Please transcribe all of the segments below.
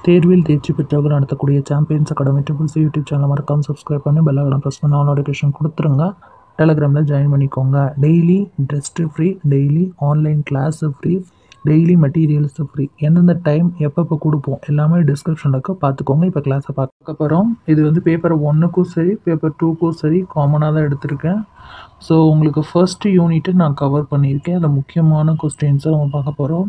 தேர்வில் தேர்ச்சி பெற்றவர்கள் நடத்தக்கூடிய champions academy triples YouTube channel மறக்காம சப்ஸ்கிரைப் பண்ணி பெல் ஐக்கான் ப்ரெஸ் பண்ணி ஆல் நோட்டிஃபிகேஷன் கொடுத்துருங்க டெலகிராமில் ஜாயின் பண்ணிக்கோங்க daily test free daily online class free daily மெட்டீரியல்ஸு ஃப்ரீ எந்தெந்த டைம் எப்பப்போ கொடுப்போம் எல்லாமே டிஸ்கிரிப்ஷனில் இருக்க பார்த்துக்கோங்க இப்போ கிளாஸை பார்க்க போகிறோம் இது வந்து பேப்பர் ஒன்றுக்கும் சரி பேப்பர் டூக்கும் சரி காமனாக தான் எடுத்திருக்கேன் ஸோ உங்களுக்கு ஃபர்ஸ்ட் யூனிட்டு நான் கவர் பண்ணியிருக்கேன் அதில் முக்கியமான கொஸ்டின்ஸை நம்ம பார்க்க போகிறோம்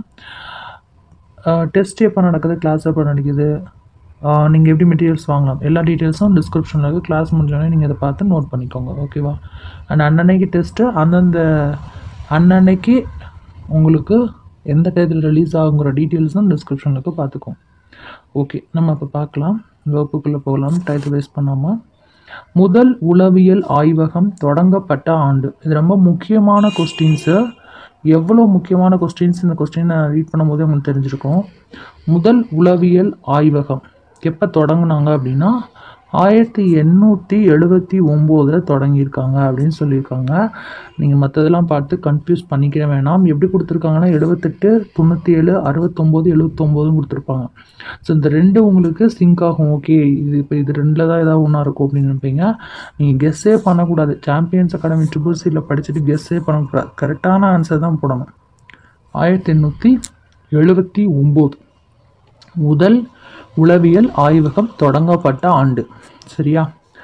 டெஸ்ட் எப்போ நடக்குது கிளாஸ் எப்போ நடக்குது நீங்கள் எப்படி மெட்டீரியல்ஸ் வாங்கலாம் எல்லா டீட்டெயில்ஸும் டிஸ்கிரிப்ஷனில் இருக்குது கிளாஸ் முடிஞ்சோடனே நீங்கள் இதை பார்த்து நோட் பண்ணிக்கோங்க ஓகேவா அண்ட் அன்னன்னைக்கு டெஸ்ட்டு அந்தந்த அன்னன்னைக்கு உங்களுக்கு எந்த டயத்தில் ரிலீஸ் ஆகுங்கிற டீட்டெயில்ஸும் டிஸ்கிரிப்ஷனில் இருக்குது பார்த்துக்கோங்க ஓகே நம்ம இப்போ பார்க்கலாம் வகுப்புக்குள்ளே போகலாம் டைட்டில் வேஸ்ட் பண்ணாமல் முதல் உளவியல் ஆய்வகம் தொடங்கப்பட்ட ஆண்டு இது ரொம்ப முக்கியமான கொஸ்டின்ஸு எவ்வளோ முக்கியமான கொஸ்டின்ஸ் இந்த கொஸ்டின் நான் ரீட் பண்ணும்போதே உங்களுக்கு தெரிஞ்சிருக்கும் முதல் உளவியல் ஆய்வகம் எப்போ தொடங்குனாங்க அப்படின்னா ஆயிரத்தி எண்ணூற்றி எழுபத்தி ஒம்போதில் தொடங்கியிருக்காங்க அப்படின்னு சொல்லியிருக்காங்க நீங்கள் மற்றதெல்லாம் பார்த்து கன்ஃபியூஸ் பண்ணிக்கிற வேணாம் எப்படி கொடுத்துருக்காங்கன்னா எழுபத்தெட்டு தொண்ணூற்றி ஏழு அறுபத்தொம்போது எழுபத்தொம்போதும் கொடுத்துருப்பாங்க ஸோ இந்த ரெண்டு உங்களுக்கு சிங்க் ஆகும் ஓகே இது இப்போ இது ரெண்டில் தான் ஏதாவது ஒன்றா இருக்கும் அப்படின்னு நினைப்பீங்க நீங்கள் கெஸ்ஸே பண்ணக்கூடாது சாம்பியன்ஸ் அகாடமி ட்ரிபிள் சியில் படிச்சுட்டு கெஸ்ஸே பண்ணக்கூடாது கரெக்டான ஆன்சர் தான் போடணும் ஆயிரத்தி எண்ணூற்றி எழுபத்தி ஒம்பது முதல் உளவியல் ஆய்வகம் தொடங்கப்பட்ட ஆண்டு சரியா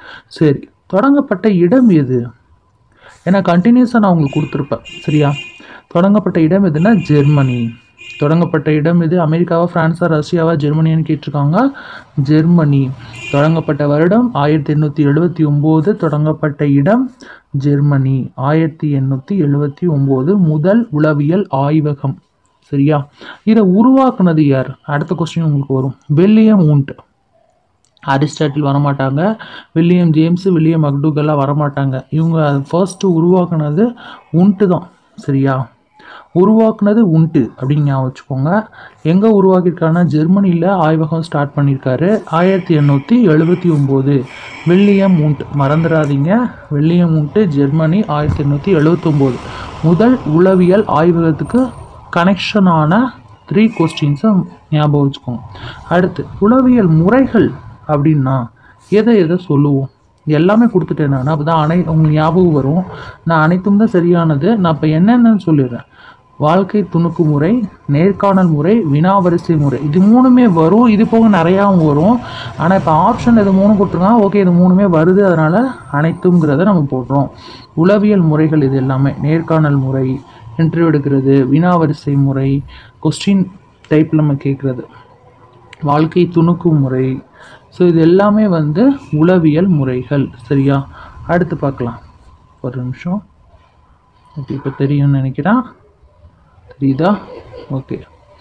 சரி தொடங்கப்பட்ட இடம் எது ஏன்னா கண்டினியூஸாக நான் உங்களுக்கு கொடுத்துருப்பேன் சரியா தொடங்கப்பட்ட இடம் எதுனா ஜெர்மனி தொடங்கப்பட்ட இடம் எது அமெரிக்காவா ஃப்ரான்ஸா ரஷ்யாவா ஜெர்மனின்னு கேட்டிருக்காங்க ஜெர்மனி தொடங்கப்பட்ட வருடம் ஆயிரத்தி எண்ணூற்றி எழுபத்தி ஒம்போது தொடங்கப்பட்ட இடம் ஜெர்மனி ஆயிரத்தி எண்ணூற்றி எழுபத்தி ஒம்போது முதல் உளவியல் ஆய்வகம் சரியா இதை உருவாக்குனது யார் அடுத்த கொஸ்டின் உங்களுக்கு வரும் வில்லியம் உண்ட் அரிஸ்டாட்டில் வரமாட்டாங்க வில்லியம் ஜேம்ஸ் வில்லியம் மக்டூகெல்லாம் வரமாட்டாங்க இவங்க ஃபர்ஸ்ட்டு உருவாக்குனது உண்ட்டு தான் சரியா உருவாக்குனது உண்டு அப்படின்னு ஞாபகம் வச்சுக்கோங்க எங்கே உருவாக்கியிருக்காருன்னா ஜெர்மனியில் ஆய்வகம் ஸ்டார்ட் பண்ணியிருக்காரு ஆயிரத்தி எண்ணூற்றி எழுபத்தி ஒம்போது வில்லியம் உண்ட் மறந்துடாதீங்க வில்லியம் உண்ட்டு ஜெர்மனி ஆயிரத்தி எண்ணூற்றி எழுபத்தொம்போது முதல் உளவியல் ஆய்வகத்துக்கு கனெக்ஷனான த்ரீ கொஸ்டின்ஸை ஞாபகம் வச்சுக்கோங்க அடுத்து உளவியல் முறைகள் அப்படின்னா எதை எதை சொல்லுவோம் எல்லாமே கொடுத்துட்டேன் நான் அப்போ தான் அனை உங்களுக்கு ஞாபகம் வரும் நான் அனைத்தும் தான் சரியானது நான் இப்போ என்னென்னு சொல்லிடுறேன் வாழ்க்கை துணுக்கு முறை நேர்காணல் முறை வினாவரிசை முறை இது மூணுமே வரும் இது போக நிறையாவும் வரும் ஆனால் இப்போ ஆப்ஷன் இது மூணு கொடுத்துருக்காங்க ஓகே இது மூணுமே வருது அதனால் அனைத்துங்கிறத நம்ம போடுறோம் உளவியல் முறைகள் இது எல்லாமே நேர்காணல் முறை இன்டர்வியூ எடுக்கிறது வினாவரிசை முறை கொஸ்டின் டைப்பில் நம்ம கேட்குறது வாழ்க்கை துணுக்கு முறை ஸோ இது எல்லாமே வந்து உளவியல் முறைகள் சரியா அடுத்து பார்க்கலாம் ஒரு நிமிஷம் ஓகே இப்போ தெரியும்னு நினைக்கிறேன் தெரியுதா ஓகே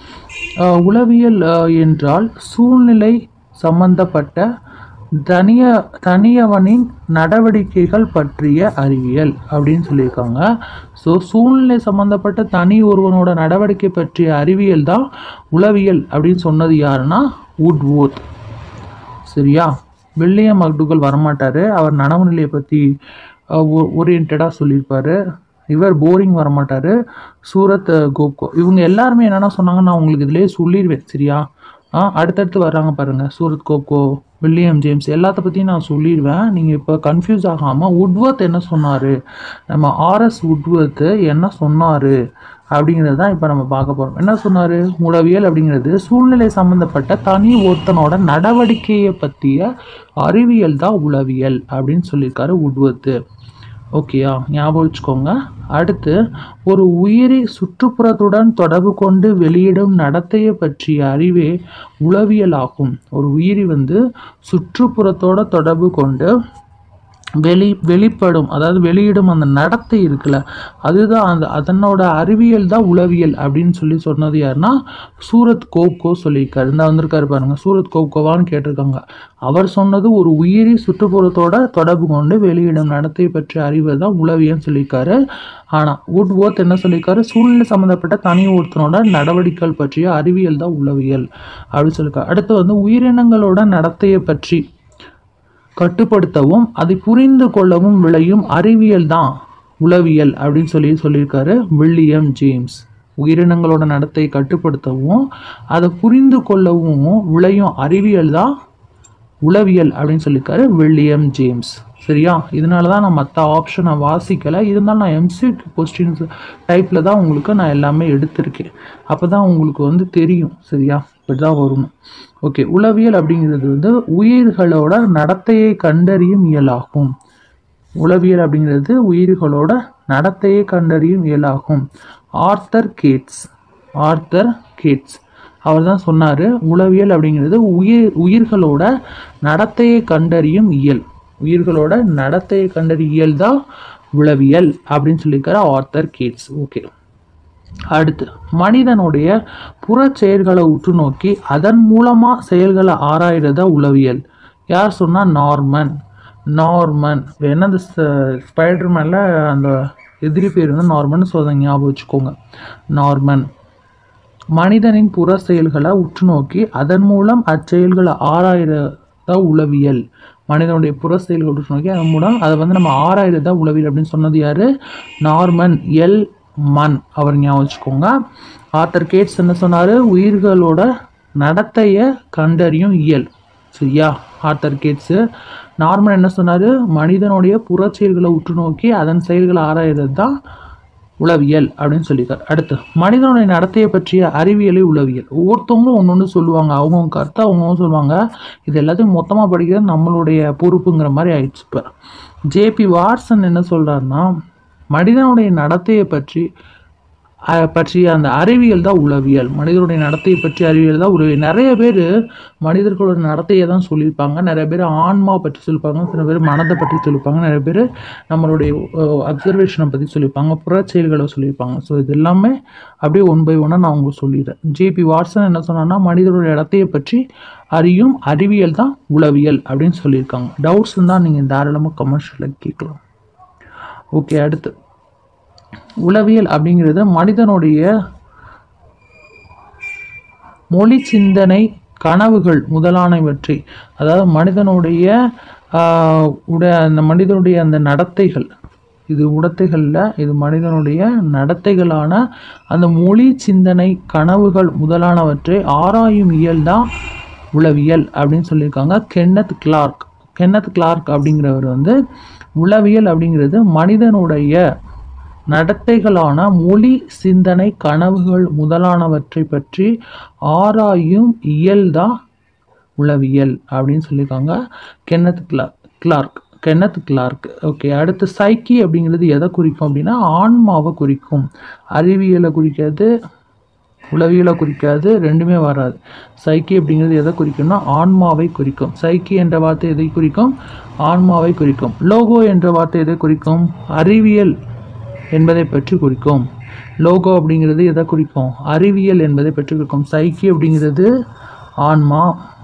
உளவியல் என்றால் சூழ்நிலை சம்பந்தப்பட்ட தனிய தனியவனின் நடவடிக்கைகள் பற்றிய அறிவியல் அப்படின்னு சொல்லியிருக்காங்க ஸோ சூழ்நிலை சம்மந்தப்பட்ட தனி ஒருவனோட நடவடிக்கை பற்றிய அறிவியல் தான் உளவியல் அப்படின்னு சொன்னது யாருன்னா வுட்வோர்த் சரியா வில்லியம் மக்டுகல் வரமாட்டார் அவர் நனவு நிலையை பற்றி ஓரியன்டாக சொல்லியிருப்பார் இவர் போரிங் வரமாட்டார் சூரத் கோப்கோ இவங்க எல்லாருமே என்னென்ன சொன்னாங்க நான் உங்களுக்கு இதிலே சொல்லிடுவேன் சரியா ஆ அடுத்தடுத்து வர்றாங்க பாருங்கள் சூரத் கோப்கோ வில்லியம் ஜேம்ஸ் எல்லாத்த பற்றியும் நான் சொல்லிடுவேன் நீங்கள் இப்போ கன்ஃபியூஸ் ஆகாமல் உட்வர்த் என்ன சொன்னார் நம்ம ஆர்எஸ் உட்வர்த்து என்ன சொன்னார் அப்படிங்கிறது தான் இப்போ நம்ம பார்க்க போகிறோம் என்ன சொன்னார் உளவியல் அப்படிங்கிறது சூழ்நிலை சம்மந்தப்பட்ட தனி ஒருத்தனோட நடவடிக்கையை பற்றிய அறிவியல் தான் உளவியல் அப்படின்னு சொல்லியிருக்காரு உட்வர்த்து ஓகேயா ஞாபகம் வச்சுக்கோங்க அடுத்து ஒரு உயிரி சுற்றுப்புறத்துடன் தொடர்பு கொண்டு வெளியிடும் நடத்தையை பற்றிய அறிவே உளவியல் ஆகும் ஒரு உயிரி வந்து சுற்றுப்புறத்தோட தொடர்பு கொண்டு வெளி வெளிப்படும் அதாவது வெளியிடும் அந்த நடத்தை இருக்குல்ல அதுதான் அந்த அதனோட அறிவியல் தான் உளவியல் அப்படின்னு சொல்லி சொன்னது யாருன்னா சூரத் கோப்கோ சொல்லியிருக்காரு இந்த வந்திருக்காரு பாருங்க சூரத் கோப்கோவான்னு கேட்டிருக்காங்க அவர் சொன்னது ஒரு உயிரி சுற்றுப்புறத்தோட தொடர்பு கொண்டு வெளியிடும் நடத்தை பற்றிய அறிவு தான் உளவியல்னு சொல்லியிருக்காரு ஆனால் வுட் ஓர்த் என்ன சொல்லியிருக்காரு சூழ்நிலை சம்மந்தப்பட்ட தனி ஒருத்தனோட நடவடிக்கைகள் பற்றிய அறிவியல் தான் உளவியல் அப்படின்னு சொல்லியிருக்காரு அடுத்து வந்து உயிரினங்களோட நடத்தையை பற்றி கட்டுப்படுத்தவும் அதை புரிந்து கொள்ளவும் விளையும் அறிவியல் தான் உளவியல் அப்படின்னு சொல்லி சொல்லியிருக்காரு வில்லியம் ஜேம்ஸ் உயிரினங்களோட நடத்தையை கட்டுப்படுத்தவும் அதை புரிந்து கொள்ளவும் விளையும் அறிவியல் தான் உளவியல் அப்படின்னு சொல்லியிருக்காரு வில்லியம் ஜேம்ஸ் சரியா இதனால தான் நான் மற்ற ஆப்ஷனை வாசிக்கலை இருந்தாலும் நான் எம்சிக் கொஸ்டின்ஸ் டைப்பில் தான் உங்களுக்கு நான் எல்லாமே எடுத்திருக்கேன் அப்போ தான் உங்களுக்கு வந்து தெரியும் சரியா இப்படி தான் வரும் ஓகே உளவியல் அப்படிங்கிறது வந்து உயிர்களோட நடத்தையை கண்டறியும் இயலாகும் உளவியல் அப்படிங்கிறது உயிர்களோட நடத்தையை கண்டறியும் இயலாகும் ஆர்த்தர் கேட்ஸ் ஆர்த்தர் கேட்ஸ் அவர் தான் சொன்னார் உளவியல் அப்படிங்கிறது உயிர் உயிர்களோட நடத்தையை கண்டறியும் இயல் உயிர்களோட நடத்தையை கண்டறியும் இயல் தான் உளவியல் அப்படின்னு சொல்லியிருக்காரு ஆர்த்தர் கேட்ஸ் ஓகே அடுத்து மனிதனுடைய புற செயல்களை உற்று நோக்கி அதன் மூலமா செயல்களை ஆராயிறதா உளவியல் யார் சொன்னா நார்மன் நார்மன் வேணா அந்த ஸ்பைடர்மேன்ல அந்த எதிரி பேர் வந்து நார்மன் ஸோ அதை ஞாபகம் வச்சுக்கோங்க நார்மன் மனிதனின் புற செயல்களை உற்று நோக்கி அதன் மூலம் அச்செயல்களை ஆராயிறதா உளவியல் மனிதனுடைய புற செயல்களை உற்று நோக்கி அதன் மூலம் அதை வந்து நம்ம ஆராயிறதா உளவியல் அப்படின்னு சொன்னது யாரு நார்மன் எல் மன் அவர் ஞாபகம் வச்சுக்கோங்க ஆத்தர் கேட்ஸ் என்ன சொன்னாரு உயிர்களோட நடத்தையை கண்டறியும் இயல் சரியா ஆர்த்தர் கேட்ஸு நார்மன் என்ன சொன்னாரு மனிதனுடைய புற செயல்களை உற்று நோக்கி அதன் செயல்களை ஆராயிறது தான் உளவியல் அப்படின்னு சொல்லியிருக்காரு அடுத்து மனிதனுடைய நடத்தையை பற்றிய அறிவியலை உளவியல் ஒவ்வொருத்தவங்களும் ஒன்று ஒன்று சொல்லுவாங்க அவங்கவுங்க கருத்தை அவங்கவுங்க சொல்லுவாங்க இது எல்லாத்தையும் மொத்தமாக படிக்கிறது நம்மளுடைய பொறுப்புங்கிற மாதிரி ஆயிடுச்சு இப்போ ஜேபி வாட்சன் என்ன சொல்றாருன்னா மனிதனுடைய நடத்தையை பற்றி அஹ், பற்றிய அந்த அறிவியல் தான் உளவியல் மனிதனுடைய நடத்தையை பற்றி அறிவியல் தான் உளவியல் நிறைய பேர் மனிதர்களோட நடத்தையை தான் சொல்லியிருப்பாங்க நிறைய பேர் ஆன்மா பற்றி சொல்லியிருப்பாங்க சில பேர் மனதை பற்றி சொல்லியிருப்பாங்க நிறைய பேர் நம்மளுடைய அப்சர்வேஷனை பற்றி சொல்லியிருப்பாங்க புறச்செயல்களை சொல்லியிருப்பாங்க ஸோ இது எல்லாமே அப்படியே ஒன் பை ஒன்னாக நான் உங்களுக்கு சொல்லிடுறேன் ஜேபி வாட்சன் என்ன சொன்னான்னா மனிதனுடைய இடத்தையை பற்றி அறியும் அறிவியல் தான் உளவியல் அப்படின்னு சொல்லியிருக்காங்க டவுட்ஸ் இருந்தால் நீங்கள் தாராளமாக கமர்ஷியலில் கேட்கலாம் ஓகே அடுத்து உளவியல் அப்படிங்கிறது மனிதனுடைய மொழி சிந்தனை கனவுகள் முதலானவற்றை அதாவது மனிதனுடைய ஆஹ், உட அந்த மனிதனுடைய அந்த நடத்தைகள் இது உடத்தைகளில் இது மனிதனுடைய நடத்தைகளான அந்த மொழி சிந்தனை கனவுகள் முதலானவற்றை ஆராயும் இயல் தான் உளவியல் அப்படின்னு சொல்லியிருக்காங்க கென்னத் கிளார்க் கென்னத் கிளார்க் அப்படிங்கிறவர் வந்து உளவியல் அப்படிங்கிறது மனிதனுடைய நடத்தைகளான மொழி சிந்தனை கனவுகள் முதலானவற்றை பற்றி ஆராயும் இயல்தான் உளவியல் அப்படின்னு சொல்லியிருக்காங்க Kenneth Clark Clark Kenneth Clark okay அடுத்து சைக்கி அப்படிங்கிறது எதை குறிக்கும் அப்படின்னா ஆன்மாவை குறிக்கும் அறிவியலை குறிக்காது உளவியலை குறிக்காது ரெண்டுமே வராது சைக்கி அப்படிங்கிறது எதை குறிக்கும்னா ஆன்மாவை குறிக்கும் சைக்கி என்ற வார்த்தை எதை குறிக்கும் ஆன்மாவை குறிக்கும் லோகோ என்ற வார்த்தை எதை குறிக்கும் அறிவியல் என்பதை பற்றி குறிக்கும் லோகோ அப்படிங்கிறது எதை குறிக்கும் அறிவியல் என்பதை பற்றி குறிக்கும் சைக்கி அப்படிங்கிறது ஆன்மா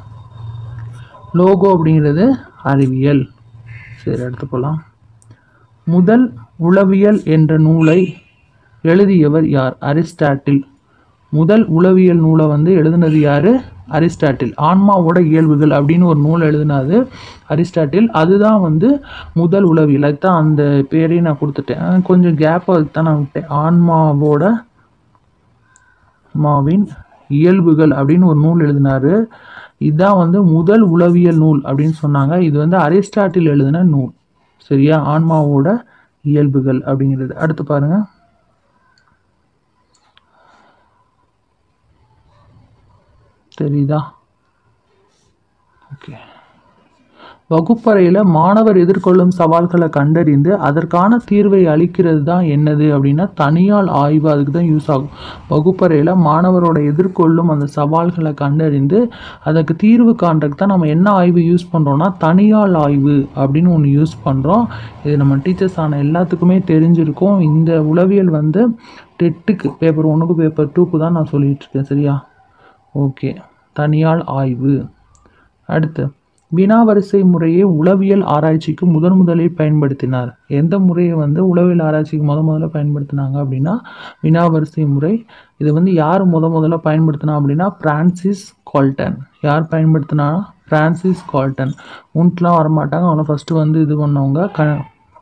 லோகோ அப்படிங்கிறது அறிவியல் சரி அடுத்து போகலாம் முதல் உளவியல் என்ற நூலை எழுதியவர் யார் அரிஸ்டாட்டில் முதல் உளவியல் நூலை வந்து எழுதினது யாரு அரிஸ்டாட்டில் ஆன்மாவோட இயல்புகள் அப்படின்னு ஒரு நூல் எழுதினது அரிஸ்டாட்டில் அதுதான் வந்து முதல் உளவியல் அதுதான் அந்த பேரையும் நான் கொடுத்துட்டேன் அஹ் கொஞ்சம் கேப் அதுக்கு தான் நான் விட்டேன் ஆன்மாவோட ஆன்மாவின் இயல்புகள் அப்படின்னு ஒரு நூல் எழுதினாரு இதுதான் வந்து முதல் உளவியல் நூல் அப்படின்னு சொன்னாங்க இது வந்து அரிஸ்டாட்டில் எழுதின நூல் சரியா ஆன்மாவோட இயல்புகள் அப்படிங்கிறது அடுத்து பாருங்க தெரியுதா ஓகே வகுப்பறையில் மாணவர் எதிர்கொள்ளும் சவால்களை கண்டறிந்து அதற்கான தீர்வை அளிக்கிறது தான் என்னது அப்படின்னா தனியால் ஆய்வு அதுக்கு தான் யூஸ் ஆகும் வகுப்பறையில் மாணவரோட எதிர்கொள்ளும் அந்த சவால்களை கண்டறிந்து அதற்கு தீர்வு காண்றதுக்கு தான் நம்ம என்ன ஆய்வு யூஸ் பண்ணுறோம்னா தனியால் ஆய்வு அப்படின்னு ஒன்று யூஸ் பண்ணுறோம் இது நம்ம டீச்சர்ஸ் ஆன எல்லாத்துக்குமே தெரிஞ்சிருக்கும் இந்த உளவியல் வந்து டெட்டுக்கு பேப்பர் ஒன்றுக்கு பேப்பர் டூக்கு தான் நான் சொல்லிட்டு இருக்கேன் சரியா ஓகே தனியால் ஆய்வு அடுத்து வினாவரிசை முறையை உளவியல் ஆராய்ச்சிக்கு முதன் முதலில் பயன்படுத்தினார் எந்த முறையை வந்து உளவியல் ஆராய்ச்சிக்கு முத முதல்ல பயன்படுத்தினாங்க அப்படின்னா வினாவரிசை முறை இது வந்து யார் முத முதல்ல பயன்படுத்தினா அப்படின்னா பிரான்சிஸ் கால்டன் யார் பயன்படுத்தினா பிரான்சிஸ் கால்டன் உன்ட்லாம் வரமாட்டாங்க அவங்க ஃபஸ்ட்டு வந்து இது பண்ணவங்க க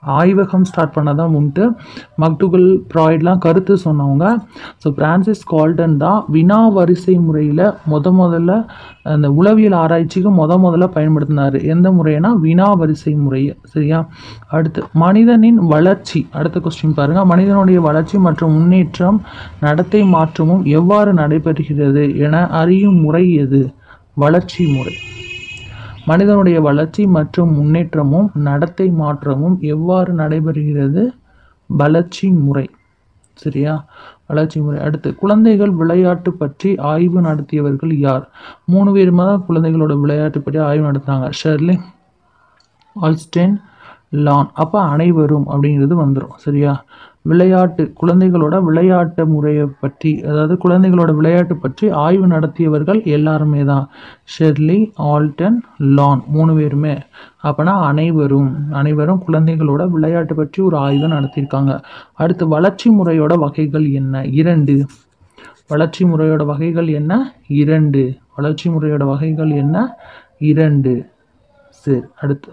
ஆய்வகம் ஸ்டார்ட் பண்ணதான் உண்டு மக்டுகல் ப்ராய்ட்லாம் கருத்து சொன்னவங்க ஸோ பிரான்சிஸ் கால்டன் தான் வினா வரிசை முறையில் முத முதல்ல அந்த உளவியல் ஆராய்ச்சிக்கு முத முதல்ல பயன்படுத்தினார் எந்த முறைனா வினா வரிசை முறையை சரியா அடுத்து மனிதனின் வளர்ச்சி அடுத்த கொஸ்டின் பாருங்க மனிதனுடைய வளர்ச்சி மற்றும் முன்னேற்றம் நடத்தை மாற்றமும் எவ்வாறு நடைபெறுகிறது என அறியும் முறை எது வளர்ச்சி முறை மனிதனுடைய வளர்ச்சி மற்றும் முன்னேற்றமும் நடத்தை மாற்றமும் எவ்வாறு நடைபெறுகிறது வளர்ச்சி முறை சரியா வளர்ச்சி முறை அடுத்து குழந்தைகள் விளையாட்டு பற்றி ஆய்வு நடத்தியவர்கள் யார் மூணு பேருமே தான் குழந்தைகளோட விளையாட்டு பற்றி ஆய்வு நடத்துனாங்க ஷெர்லி ஆல்ஸ்டென் லான் அப்போ அனைவரும் அப்படிங்கிறது வந்துடும் சரியா விளையாட்டு குழந்தைகளோட விளையாட்டு முறையை பற்றி அதாவது குழந்தைகளோட விளையாட்டு பற்றி ஆய்வு நடத்தியவர்கள் எல்லாருமே தான் ஷெர்லி ஆல்டன் லான் மூணு பேருமே அப்போனா அனைவரும் அனைவரும் குழந்தைகளோட விளையாட்டு பற்றி ஒரு ஆய்வு நடத்தியிருக்காங்க அடுத்து வளர்ச்சி முறையோட வகைகள் என்ன இரண்டு வளர்ச்சி முறையோட வகைகள் என்ன இரண்டு வளர்ச்சி முறையோட வகைகள் என்ன இரண்டு சரி அடுத்து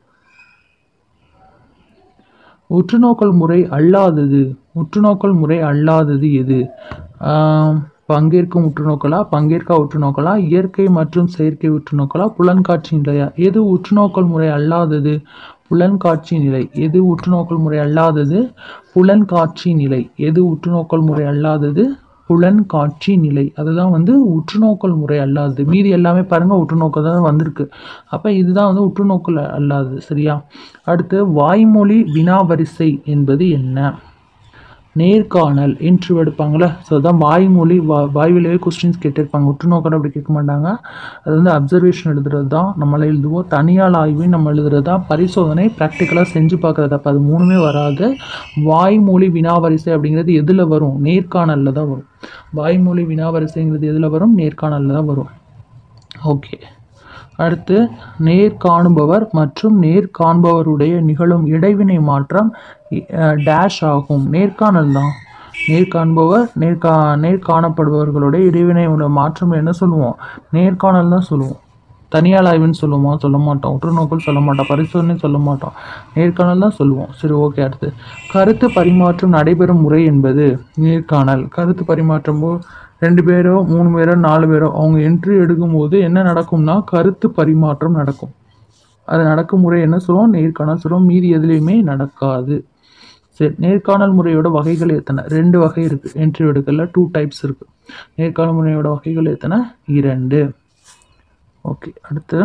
உற்றுநோக்கல் முறை அல்லாதது உற்றுநோக்கல் முறை அல்லாதது எது ஆம், பங்கேற்கும் உற்றுநோக்கலா பங்கேற்கா உற்றுநோக்கலா இயற்கை மற்றும் செயற்கை உற்றுநோக்கலா புலன்காட்சி நிலையா எது உற்றுநோக்கல் முறை அல்லாதது புலன்காட்சி நிலை எது உற்றுநோக்கல் முறை அல்லாதது புலன்காட்சி நிலை எது உற்றுநோக்கல் முறை அல்லாதது புலன்காட்சி நிலை அதுதான் வந்து உற்றுநோக்கல் முறை அல்லாதது மீதி எல்லாமே பாருங்க உற்றுநோக்கல் தான் வந்திருக்கு அப்போ இதுதான் வந்து உற்றுநோக்கல் அல்லாதது சரியா அடுத்து வாய்மொழி வினாவரிசை என்பது என்ன நேர்காணல் இன்டர்வியூ எடுப்பாங்களே ஸோ அதான் வாய்மொழி வா வாய்விலேயே கொஸ்டின்ஸ் கேட்டிருப்பாங்க உற்றுநோக்கல் அப்படி கேட்க மாட்டாங்க அது வந்து அப்சர்வேஷன் எழுதுறது தான் நம்மள எழுதுவோம் தனியால் ஆய்வு நம்ம எழுதுறது தான் பரிசோதனை ப்ராக்டிக்கலாக செஞ்சு பார்க்குறது அப்போ அது மூணுமே வராது வாய்மொழி வினாவரிசை அப்படிங்கிறது எதில் வரும் நேர்காணலில் தான் வரும் வாய்மொழி வினாவரிசைங்கிறது எதில் வரும் நேர்காணலில் தான் வரும் ஓகே அடுத்து நேர்காணுபவர் மற்றும் நேர்காண்பவருடைய நிகழும் இடைவினை மாற்றம் அஹ், டேஷ் ஆகும் நேர்காணல் தான் நேர்காண்பவர் நேர்கா நேர்காணப்படுபவர்களுடைய இடைவினையோட மாற்றம் என்ன சொல்லுவோம் நேர்காணல் தான் சொல்லுவோம் தனியால் ஆய்வுன்னு சொல்லுவோமா சொல்ல மாட்டோம் உற்றுநோக்கல் சொல்ல மாட்டோம் பரிசோதனை சொல்ல மாட்டோம் நேர்காணல் தான் சொல்லுவோம் சரி ஓகே அடுத்து கருத்து பரிமாற்றம் நடைபெறும் முறை என்பது நேர்காணல் கருத்து பரிமாற்றம் போ ரெண்டு பேரோ மூணு பேரோ நாலு பேரோ அவங்க என்ட்ரி எடுக்கும்போது என்ன நடக்கும்னா கருத்து பரிமாற்றம் நடக்கும் அது நடக்கும் முறை என்ன சொல்லுவோம் நேர்காணல் சொல்லுவோம் மீதி எதுலேயுமே நடக்காது சரி நேர்காணல் முறையோட வகைகள் எத்தனை ரெண்டு வகை இருக்குது என்ட்ரி எடுக்கல டூ டைப்ஸ் இருக்குது நேர்காணல் முறையோட வகைகள் எத்தனை இரண்டு ஓகே அடுத்து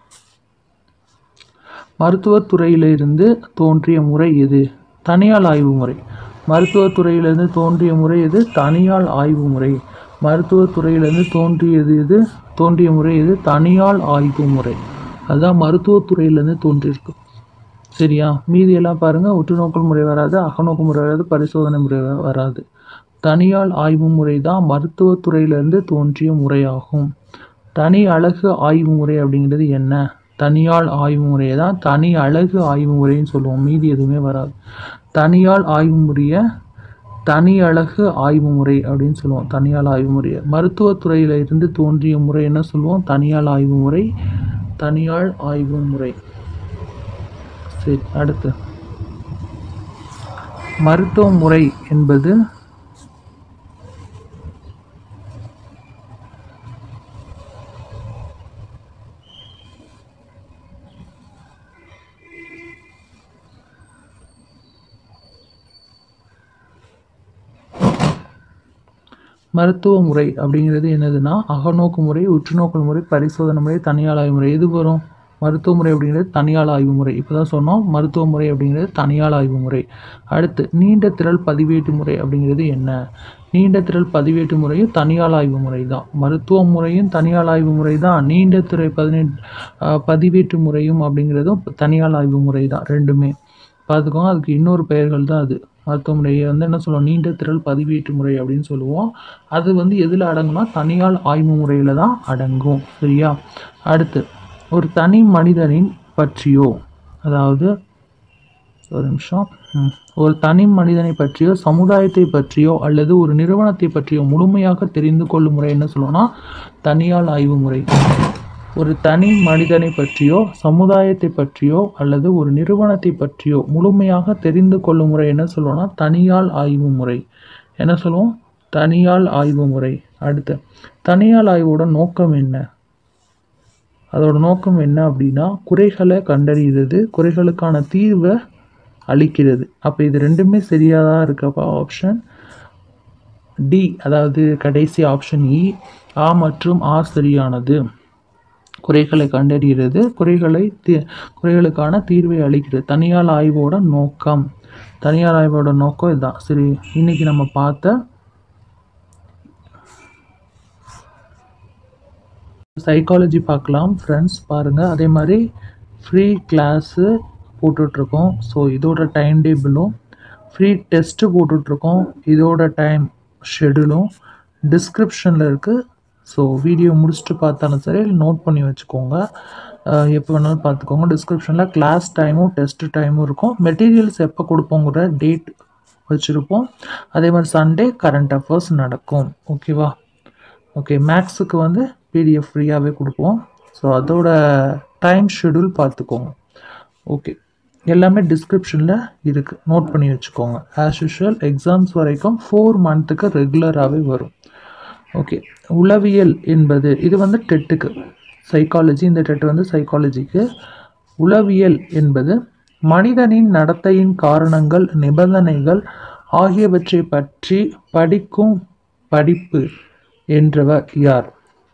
மருத்துவத் துறையிலிருந்து தோன்றிய முறை எது தனியால் ஆய்வு முறை மருத்துவத் துறையிலிருந்து தோன்றிய முறை எது தனியால் ஆய்வு முறை மருத்துவத் துறையிலிருந்து தோன்றியது எது தோன்றிய முறை எது தனியால் ஆய்வு முறை அதுதான் மருத்துவத் துறையிலிருந்து தோன்றியிருக்கு சரியா மீதி எல்லாம் பாருங்க உற்றுநோக்கல் முறை வராது அகநோக்கு முறை வராது பரிசோதனை முறை வ- வராது தனியால் ஆய்வு முறை தான் மருத்துவத் துறையிலிருந்து தோன்றிய முறையாகும் தனி அழகு ஆய்வு முறை அப்படிங்கிறது என்ன தனியால் ஆய்வு முறையை தான் தனி அழகு ஆய்வு முறைன்னு சொல்லுவோம் மீதி எதுவுமே வராது தனியால் ஆய்வு முறையை தனி அழகு ஆய்வு முறை அப்படின்னு சொல்லுவோம் தனியால் ஆய்வு முறையை மருத்துவத் துறையில இருந்து தோன்றிய முறை என்ன சொல்லுவோம் தனியால் ஆய்வு முறை தனியால் ஆய்வு முறை சரி அடுத்து மருத்துவ முறை என்பது மருத்துவ முறை அப்படிங்கிறது என்னதுன்னா அகநோக்கு முறை உற்றுநோக்கல் முறை பரிசோதனை முறை தனியால் ஆய்வு முறை எது வரும் மருத்துவ முறை அப்படிங்கிறது தனியால் ஆய்வு முறை இப்போ தான் சொன்னோம் மருத்துவ முறை அப்படிங்கிறது தனியால் ஆய்வு முறை அடுத்து நீண்ட திரள் பதிவேட்டு முறை அப்படிங்கிறது என்ன நீண்ட திரள் பதிவேட்டு முறையும் தனியால் ஆய்வு முறை தான் மருத்துவ முறையும் தனியால் ஆய்வு முறை தான் நீண்ட திரை பதினெட்டு பதிவேட்டு முறையும் அப்படிங்கிறதும் தனியால் ஆய்வு முறை தான் ரெண்டுமே பார்த்துக்கோங்க அதுக்கு இன்னொரு பெயர்கள் தான் அது மருத்துவ முறையை வந்து என்ன சொல்லுவோம் நீண்ட திரள் பதிவேட்டு முறை அப்படின்னு சொல்லுவோம் அது வந்து எதில் அடங்கும்னா தனியால் ஆய்வு முறையில் தான் அடங்கும் சரியா அடுத்து ஒரு தனி மனிதனின் பற்றியோ அதாவது ஒரு நிமிஷம் ம். ஒரு தனி மனிதனை பற்றியோ சமுதாயத்தை பற்றியோ அல்லது ஒரு நிறுவனத்தை பற்றியோ முழுமையாக தெரிந்து கொள்ளும் முறை என்ன சொல்லுவோம்னா தனியால் ஆய்வு முறை ஒரு தனி மனிதனை பற்றியோ சமுதாயத்தை பற்றியோ அல்லது ஒரு நிறுவனத்தை பற்றியோ முழுமையாக தெரிந்து கொள்ளும் முறை என்ன சொல்லுவோம்னா தனியால் ஆய்வு முறை என்ன சொல்லுவோம் தனியால் ஆய்வு முறை அடுத்து தனியால் ஆய்வோட நோக்கம் என்ன அதோட நோக்கம் என்ன அப்படின்னா குறைகளை கண்டறிகிறது குறைகளுக்கான தீர்வை அளிக்கிறது அப்போ இது ரெண்டுமே சரியாதான் இருக்கப்பா ஆப்ஷன் டி அதாவது கடைசி ஆப்ஷன் இ ஆ மற்றும் ஆ சரியானது குறைகளை கண்டறிகிறது குறைகளை தீ குறைகளுக்கான தீர்வை அளிக்கிறது தனியார் ஆய்வோட நோக்கம் தனியார் ஆய்வோட நோக்கம் இதுதான் சரி இன்னைக்கு நம்ம பார்த்த சைக்காலஜி பார்க்கலாம் ஃப்ரெண்ட்ஸ் பாருங்கள் அதே மாதிரி ஃப்ரீ கிளாஸு போட்டுட்ருக்கோம் ஸோ இதோட டைம் டேபிளும் ஃப்ரீ டெஸ்ட்டு போட்டுட்ருக்கோம் இதோட டைம் ஷெடியூலும் டிஸ்கிரிப்ஷனில் இருக்குது ஸோ வீடியோ முடிச்சுட்டு பார்த்தாலும் சரி நோட் பண்ணி வச்சுக்கோங்க அஹ் எப்போ வேணாலும் பார்த்துக்கோங்க டிஸ்கிரிப்ஷனில் கிளாஸ் டைமும் டெஸ்ட் டைமும் இருக்கும் மெட்டீரியல்ஸ் எப்போ கொடுப்போங்கிற டேட் வச்சுருப்போம் அதே மாதிரி சண்டே கரண்ட் அஃபேர்ஸ் நடக்கும் ஓகேவா ஓகே மேக்ஸுக்கு வந்து பிடிஎஃப் ஃப்ரீயாகவே கொடுப்போம் ஸோ அதோட டைம் ஷெடியூல் பார்த்துக்கோங்க ஓகே எல்லாமே டிஸ்கிரிப்ஷனில் இருக்குது நோட் பண்ணி வச்சுக்கோங்க ஆஸ் யூஷுவல் எக்ஸாம்ஸ் வரைக்கும் ஃபோர் மந்த்துக்கு ரெகுலராகவே வரும் ஓகே உளவியல் என்பது இது வந்து டெட்டுக்கு சைக்காலஜி இந்த டெட் வந்து சைக்காலஜிக்கு உளவியல் என்பது மனிதனின் நடத்தையின் காரணங்கள் நிபந்தனைகள் ஆகியவற்றை பற்றி படிக்கும் படிப்பு என்றவர் யார்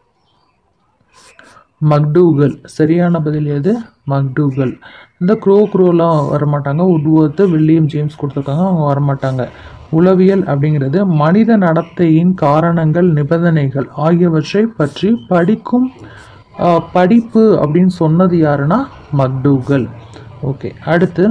மக்டூகல் சரியான பதில் எது மக்டூகல் இந்த க்ரோ க்ரோலாம் வரமாட்டாங்க உட்வர்த்து வில்லியம் ஜேம்ஸ் கொடுத்துருக்காங்க அவங்க வரமாட்டாங்க உளவியல் அப்படிங்கிறது மனித நடத்தையின் காரணங்கள் நிபந்தனைகள் ஆகியவற்றை பற்றி படிக்கும் ஆஹ், படிப்பு அப்படின்னு சொன்னது யாருன்னா மக்டூகல் ஓகே அடுத்து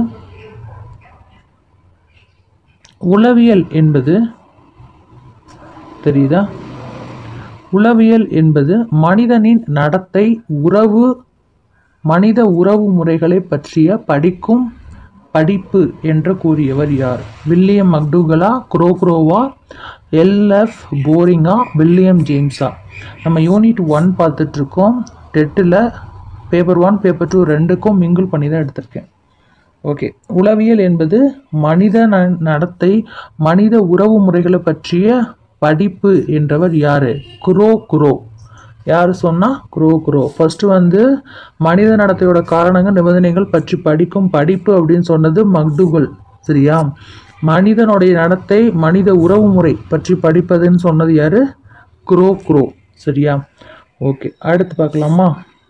உளவியல் என்பது தெரியுதா உளவியல் என்பது மனிதனின் நடத்தை உறவு மனித உறவு முறைகளை பற்றிய படிக்கும் படிப்பு என்று கூறியவர் யார் வில்லியம் மக்டூகலா குரோக்ரோவா எல்எஃப் போரிங்கா வில்லியம் ஜேம்ஸா நம்ம யூனிட் ஒன் பார்த்துட்ருக்கோம் டெட்டில் பேப்பர் ஒன் பேப்பர் டூ ரெண்டுக்கும் மிங்கிள் பண்ணி தான் எடுத்திருக்கேன் ஓகே உளவியல் என்பது மனித ந- நடத்தை மனித உறவு முறைகளை பற்றிய படிப்பு என்றவர் யாரு குரோ குரோ யார் சொன்னா குரோ குரோ ஃபர்ஸ்ட் வந்து மனித நடத்தையோட காரணங்கள் நிபந்தனைகள் பற்றி படிக்கும் படிப்பு அப்படின்னு சொன்னது மக்டுகல் சரியா மனிதனுடைய நடத்தை மனித உறவு முறை பற்றி படிப்பதுன்னு சொன்னது யாரு குரோ குரோ சரியா ஓகே அடுத்து பார்க்கலாமா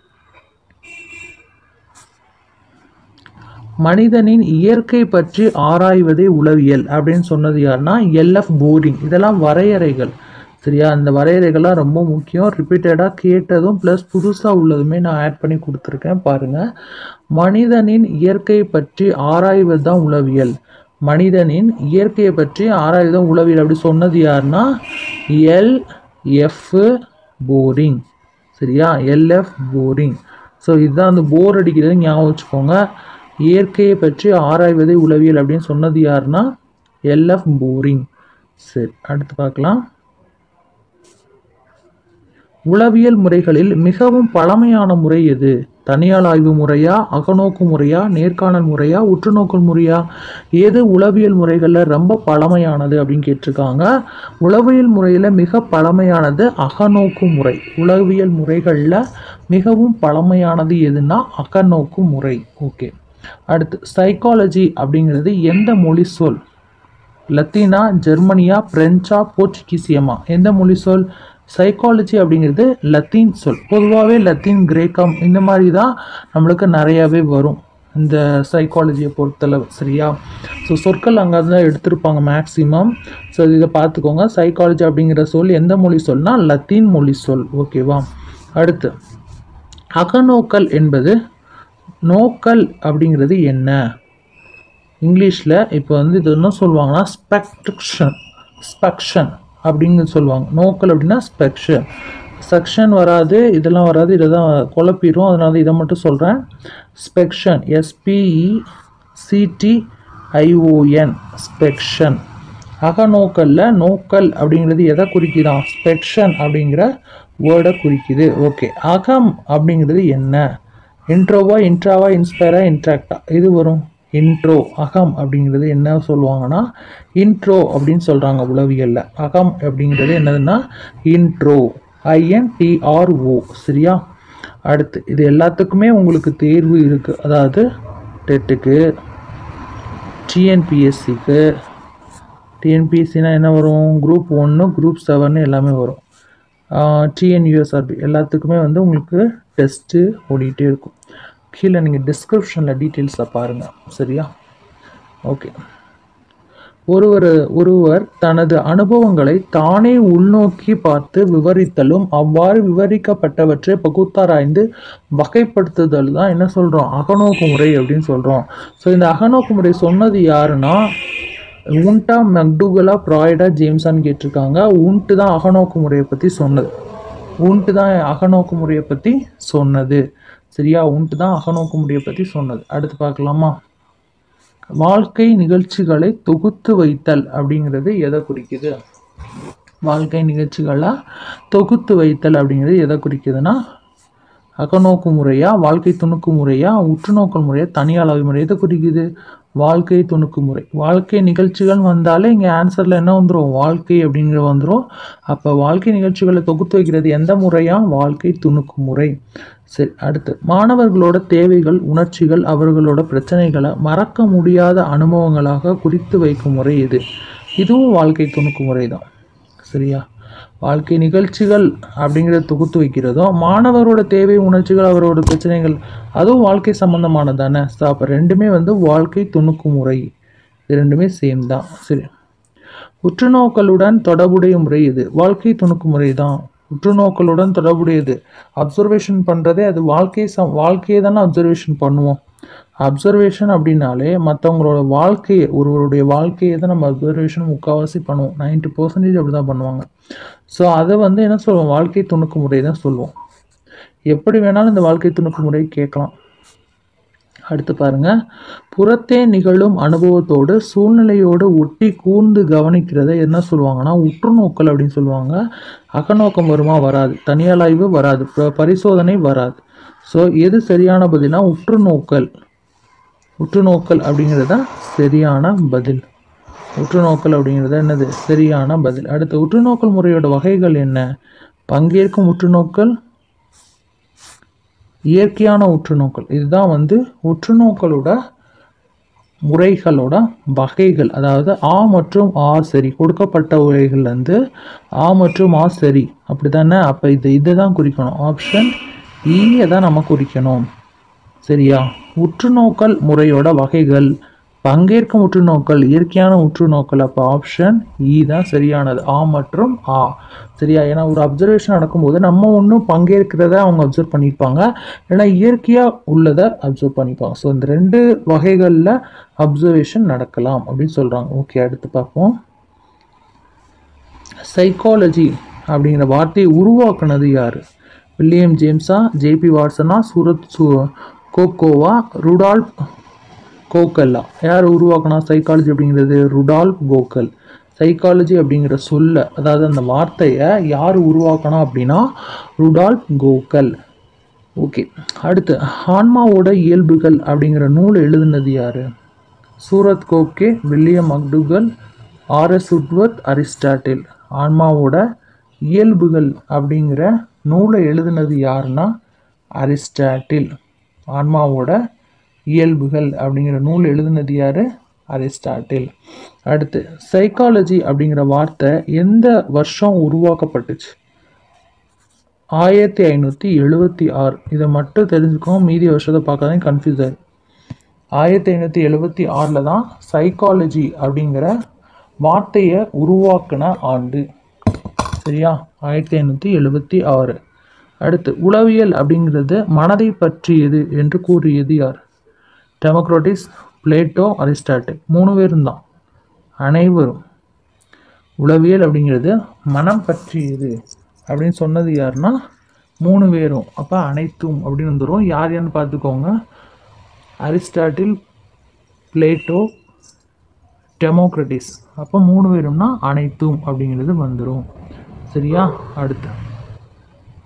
மனிதனின் இயற்கை பற்றி ஆராய்வதே உளவியல் அப்படின்னு சொன்னது யாருன்னா எல்எஃப் போரிங் இதெல்லாம் வரையறைகள் சரியா அந்த வரையறைகள்லாம் ரொம்ப முக்கியம் ரிப்பீட்டடாக கேட்டதும் ப்ளஸ் புதுசாக உள்ளதுமே நான் ஆட் பண்ணி கொடுத்துருக்கேன் பாருங்கள் மனிதனின் இயற்கை பற்றி ஆராய்வது தான் உளவியல் மனிதனின் இயற்கையை பற்றி ஆராய்வது தான் உளவியல் அப்படி சொன்னது யாருன்னா எல் எஃப் போரிங் சரியா எல்எஃப் போரிங் ஸோ இதுதான் அந்த போர் அடிக்கிறது ஞாபகம் வச்சுக்கோங்க இயற்கையை பற்றி ஆராய்வதே உளவியல் அப்படின்னு சொன்னது யாருன்னா எல்எஃப் போரிங் சரி அடுத்து பார்க்கலாம் உளவியல் முறைகளில் மிகவும் பழமையான முறை எது தனியால் ஆய்வு முறையா அகநோக்கு முறையா நேர்காணல் முறையா உற்றுநோக்கல் முறையா எது உளவியல் முறைகளில் ரொம்ப பழமையானது அப்படின்னு கேட்டிருக்காங்க உளவியல் முறையில் மிக பழமையானது அகநோக்கு முறை உளவியல் முறைகளில் மிகவும் பழமையானது எதுனா அகநோக்கு முறை ஓகே அடுத்து சைக்காலஜி அப்படிங்கிறது எந்த மொழி சொல் லத்தீனா ஜெர்மனியா பிரெஞ்சா போர்ச்சுகீசியமா எந்த மொழி சொல் சைக்காலஜி அப்படிங்கிறது லத்தீன் சொல் பொதுவாகவே லத்தீன் கிரேக்கம் இந்த மாதிரி தான் நம்மளுக்கு நிறையாவே வரும் இந்த சைக்காலஜியை பொறுத்தளவு சரியா ஸோ சொற்கள் அங்கே தான் எடுத்திருப்பாங்க மேக்ஸிமம் ஸோ இதை பார்த்துக்கோங்க சைக்காலஜி அப்படிங்கிற சொல் எந்த மொழி சொல்னா லத்தீன் மொழி சொல் ஓகேவா அடுத்து அகநோக்கல் என்பது நோக்கல் அப்படிங்கிறது என்ன இங்கிலீஷில் இப்போ வந்து இது என்ன சொல்லுவாங்கன்னா ஸ்பெக்ட்ரிக்ஷன் ஸ்பெக்ஷன் அப்படின்னு சொல்லுவாங்க நோக்கல் அப்படின்னா ஸ்பெக்ஷன் செக்ஷன் வராது இதெல்லாம் வராது இதை தான் குழப்பிடும் அதனால இதை மட்டும் சொல்கிறேன் ஸ்பெக்ஷன் எஸ்பிஇ சிடி ஐஓஎன் ஸ்பெக்ஷன் அகநோக்கல்ல நோக்கல் அப்படிங்கிறது எதை குறிக்கிறான் ஸ்பெக்ஷன் அப்படிங்கிற வேர்டை குறிக்குது ஓகே அகம் அப்படிங்கிறது என்ன இன்ட்ரோவா இன்ட்ராவா இன்ஸ்பயரா இன்ட்ராக்டா இது வரும் இன்ட்ரோ அகம் அப்படிங்கிறது என்ன சொல்லுவாங்கன்னா இன்ட்ரோ அப்படின்னு சொல்கிறாங்க உளவியலில் அகம் அப்படிங்கிறது என்னதுன்னா இன்ட்ரோ ஐஎன்டிஆர்ஓ சரியா அடுத்து இது எல்லாத்துக்குமே உங்களுக்கு தேர்வு இருக்குது அதாவது டெட்டுக்கு டிஎன்பிஎஸ்சிக்கு டிஎன்பிஎஸ்சினா என்ன வரும் குரூப் ஒன்று குரூப் செவன் எல்லாமே வரும் டிஎன்யூஎஸ்ஆர்பி எல்லாத்துக்குமே வந்து உங்களுக்கு டெஸ்ட்டு ஓடிட்டே இருக்கும் கீழே நீங்கள் டிஸ்கிரிப்ஷனில் டீட்டெயில்ஸை பாருங்கள் சரியா ஓகே ஒருவர் ஒருவர் தனது அனுபவங்களை தானே உள்நோக்கி பார்த்து விவரித்தலும் அவ்வாறு விவரிக்கப்பட்டவற்றை பகுத்தாராய்ந்து வகைப்படுத்துதல் தான் என்ன சொல்கிறோம் அகநோக்கு முறை அப்படின்னு சொல்கிறோம் ஸோ இந்த அகநோக்கு முறை சொன்னது யாருன்னா உண்டா மெக்டூகலா ப்ராய்டா ஜேம்ஸான்னு கேட்டிருக்காங்க உண்ட்டு தான் அகநோக்கு முறையை பற்றி சொன்னது உண்ட்டு தான் அகநோக்கு முறையை பற்றி சொன்னது சரியா உண்ட்டு தான் அகநோக்கு முறையை பற்றி சொன்னது அடுத்து பார்க்கலாமா வாழ்க்கை நிகழ்ச்சிகளை தொகுத்து வைத்தல் அப்படிங்கிறது எதை குறிக்குது வாழ்க்கை நிகழ்ச்சிகளை தொகுத்து வைத்தல் அப்படிங்கிறது எதை குறிக்குதுன்னா அகநோக்கு முறையா வாழ்க்கை துணுக்கு முறையா உற்றுநோக்கல் முறையா தனியாளவை முறை எதை குறிக்குது வாழ்க்கை துணுக்கு முறை வாழ்க்கை நிகழ்ச்சிகள் வந்தாலே இங்கே ஆன்சரில் என்ன வந்துடும் வாழ்க்கை அப்படிங்கிற வந்துடும் அப்போ வாழ்க்கை நிகழ்ச்சிகளை தொகுத்து வைக்கிறது எந்த முறையா வாழ்க்கை துணுக்கு முறை சரி அடுத்து மாணவர்களோட தேவைகள் உணர்ச்சிகள் அவர்களோட பிரச்சனைகளை மறக்க முடியாத அனுபவங்களாக குறித்து வைக்கும் முறை இது இதுவும் வாழ்க்கை துணுக்கு முறை தான் சரியா வாழ்க்கை நிகழ்ச்சிகள் அப்படிங்கிறத தொகுத்து வைக்கிறதும் மாணவரோட தேவை உணர்ச்சிகள் அவரோட பிரச்சனைகள் அதுவும் வாழ்க்கை சம்பந்தமானது தானே ஸோ அப்போ ரெண்டுமே வந்து வாழ்க்கை துணுக்கு முறை இது ரெண்டுமே சேம் தான் சரி உற்றுநோக்கலுடன் தொடர்புடைய முறை இது வாழ்க்கை துணுக்கு முறை தான் உற்றுநோக்கலுடன் தொடர்புடையது அப்சர்வேஷன் பண்ணுறதே அது வாழ்க்கை சம் வாழ்க்கையை தானே அப்சர்வேஷன் பண்ணுவோம் அப்சர்வேஷன் அப்படின்னாலே மற்றவங்களோட வாழ்க்கையை ஒருவருடைய வாழ்க்கையை தான் நம்ம அப்சர்வேஷன் முக்கால்வாசி பண்ணுவோம் நைன்ட்டி பர்சன்டேஜ் அப்படி தான் பண்ணுவாங்க ஸோ அதை வந்து என்ன சொல்லுவோம் வாழ்க்கை துணுக்கு முறை தான் சொல்லுவோம் எப்படி வேணாலும் இந்த வாழ்க்கை துணுக்கு முறை கேட்கலாம் அடுத்து பாருங்க புறத்தே நிகழும் அனுபவத்தோடு சூழ்நிலையோடு ஒட்டி கூர்ந்து கவனிக்கிறதை என்ன சொல்லுவாங்கன்னா உற்றுநோக்கல் அப்படின்னு சொல்லுவாங்க அகநோக்கம் வருமா வராது தனியாளாய்வு வராது ப- பரிசோதனை வராது ஸோ எது சரியான பதில்னா உற்றுநோக்கல் உற்றுநோக்கல் அப்படிங்கிறது தான் சரியான பதில் உற்றுநோக்கல் அப்படிங்கிறது என்னது சரியான பதில் அடுத்து உற்றுநோக்கல் முறையோட வகைகள் என்ன பங்கேற்கும் உற்றுநோக்கல் இயற்கையான உற்றுநோக்கல் இதுதான் வந்து உற்றுநோக்கலோட முறைகளோட வகைகள் அதாவது ஆ மற்றும் ஆ சரி கொடுக்கப்பட்ட உரைகள் வந்து ஆ மற்றும் ஆ சரி அப்படி தானே அப்போ இது இதை தான் குறிக்கணும் ஆப்ஷன் ஈயை தான் நம்ம குறிக்கணும் சரியா உற்றுநோக்கல் முறையோட வகைகள் பங்கேற்கும் உற்றுநோக்கல் இயற்கையான உற்றுநோக்கல் அப்போ ஆப்ஷன் இ தான் சரியானது ஆ மற்றும் ஆ சரியா ஏன்னா ஒரு அப்சர்வேஷன் நடக்கும்போது நம்ம ஒன்றும் பங்கேற்கிறத அவங்க அப்சர்வ் பண்ணியிருப்பாங்க இல்லைன்னா இயற்கையாக உள்ளதை அப்சர்வ் பண்ணிப்பாங்க ஸோ இந்த ரெண்டு வகைகளில் அப்சர்வேஷன் நடக்கலாம் அப்படின்னு சொல்கிறாங்க ஓகே அடுத்து பார்ப்போம் சைக்காலஜி அப்படிங்கிற வார்த்தையை உருவாக்குனது யார் வில்லியம் ஜேம்ஸா ஜேபி வாட்சனா சூரத் சு கோகோவா ருடால்ப் கோக்கல்லா யார் உருவாக்குனா சைக்காலஜி அப்படிங்கிறது ருடால்ப் கோக்கல் சைக்காலஜி அப்படிங்கிற சொல்ல அதாவது அந்த வார்த்தையை யார் உருவாக்கணும் அப்படின்னா ருடால்ப் கோக்கல் ஓகே அடுத்து ஆன்மாவோட இயல்புகள் அப்படிங்கிற நூல் எழுதுனது யார் சூரத் கோகே William McDougall RS Woodworth Aristotle ஆன்மாவோட இயல்புகள் அப்படிங்கிற நூலை எழுதுனது யாருன்னா அரிஸ்டாட்டில் ஆன்மாவோட இயல்புகள் அப்படிங்கிற நூல் எழுதுனது யாரு அரிஸ்டாட்டில் அடுத்து சைக்காலஜி அப்படிங்கிற வார்த்தை எந்த வருஷம் உருவாக்கப்பட்டுச்சு ஆயிரத்தி ஐநூற்றி எழுபத்தி ஆறு இதை மட்டும் தெரிஞ்சுக்கோங்க மீதி வருஷத்தை பார்க்காதே கன்ஃபியூஸ் ஆயிடும் ஆயிரத்தி ஐநூற்றி எழுபத்தி ஆறில் தான் சைக்காலஜி அப்படிங்கிற வார்த்தையை உருவாக்கின ஆண்டு சரியா ஆயிரத்தி ஐநூற்றி எழுபத்தி ஆறு அடுத்து உளவியல் அப்படிங்கிறது மனதை பற்றியது என்று கூறியது யார் டெமோக்ராட்டிஸ் பிளேட்டோ அரிஸ்டாட்டில் மூணு பேரும் தான் அனைவரும் உளவியல் அப்படிங்கிறது மனம் பற்றியது அப்படின்னு சொன்னது யாருன்னா மூணு பேரும் அப்போ அனைத்தும் அப்படின்னு வந்துடும் யார் யாருன்னு பார்த்துக்கோங்க அரிஸ்டாட்டில் பிளேட்டோ டெமோக்ரட்டிஸ் அப்போ மூணு பேரும்னா அனைத்தும் அப்படிங்கிறது வந்துடும் சரியா அடுத்து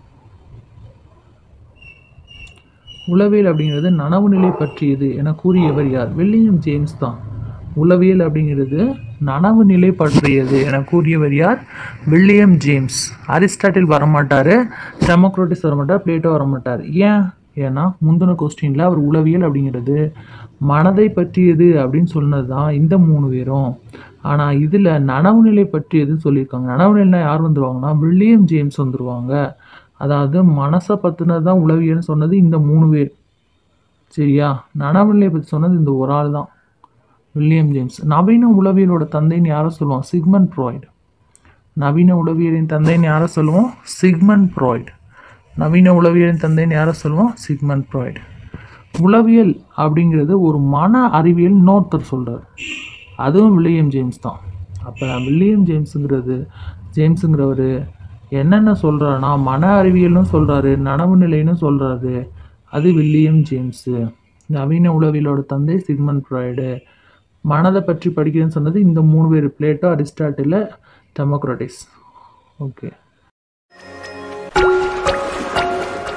உளவியல் அப்படிங்கிறது நனவு நிலை பற்றியது என கூறியவர் யார் வில்லியம் ஜேம்ஸ் தான் உளவியல் அப்படிங்கிறது நனவு நிலை பற்றியது என கூறியவர் யார் வில்லியம் ஜேம்ஸ் அரிஸ்டாட்டில் வரமாட்டார் டெமோக்ராட்டிஸ் வரமாட்டார் பிளேட்டோ வரமாட்டார் ஏன் ஏன்னா முந்தின கொஸ்டினில் அவர் உளவியல் அப்படிங்கிறது மனதை பற்றியது அப்படின்னு சொன்னது தான் இந்த மூணு பேரும் ஆனால் இதில் நனவு நிலை பற்றியதுன்னு சொல்லியிருக்காங்க நனவு நிலைனா யார் வந்துருவாங்கன்னா வில்லியம் ஜேம்ஸ் வந்துருவாங்க அதாவது மனசை பற்றினது தான் உளவியல்னு சொன்னது இந்த மூணு பேர் சரியா நனவு நிலையை பற்றி சொன்னது இந்த ஒரு ஆள் தான் வில்லியம் ஜேம்ஸ் நவீன உளவியலோட தந்தைன்னு யாரை சொல்லுவோம் சிக்மன் ஃப்ராய்டு நவீன உளவியலின் தந்தைன்னு யாரை சொல்லுவோம் சிக்மன் ஃப்ராய்டு நவீன உளவியலின் தந்தைன்னு யாரை சொல்லுவோம் சிக்மன் ஃப்ராய்டு உளவியல் அப்படிங்கிறது ஒரு மன அறிவியல் இன்னொருத்தர் சொல்கிறார் அதுவும் வில்லியம் ஜேம்ஸ் தான் அப்போ வில்லியம் ஜேம்ஸுங்கிறது ஜேம்ஸுங்கிறவர் என்னென்ன சொல்கிறாருன்னா மன அறிவியல்னு சொல்கிறாரு நனவு நிலைன்னு சொல்கிறாரு அது வில்லியம் ஜேம்ஸு நவீன உளவியலோட தந்தை சிக்மன் ஃப்ராய்டு மனதை பற்றி படிக்கிறேன்னு சொன்னது இந்த மூணு பேர் Plato Aristotle Democritus okay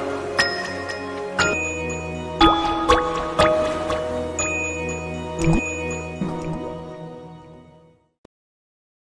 Thank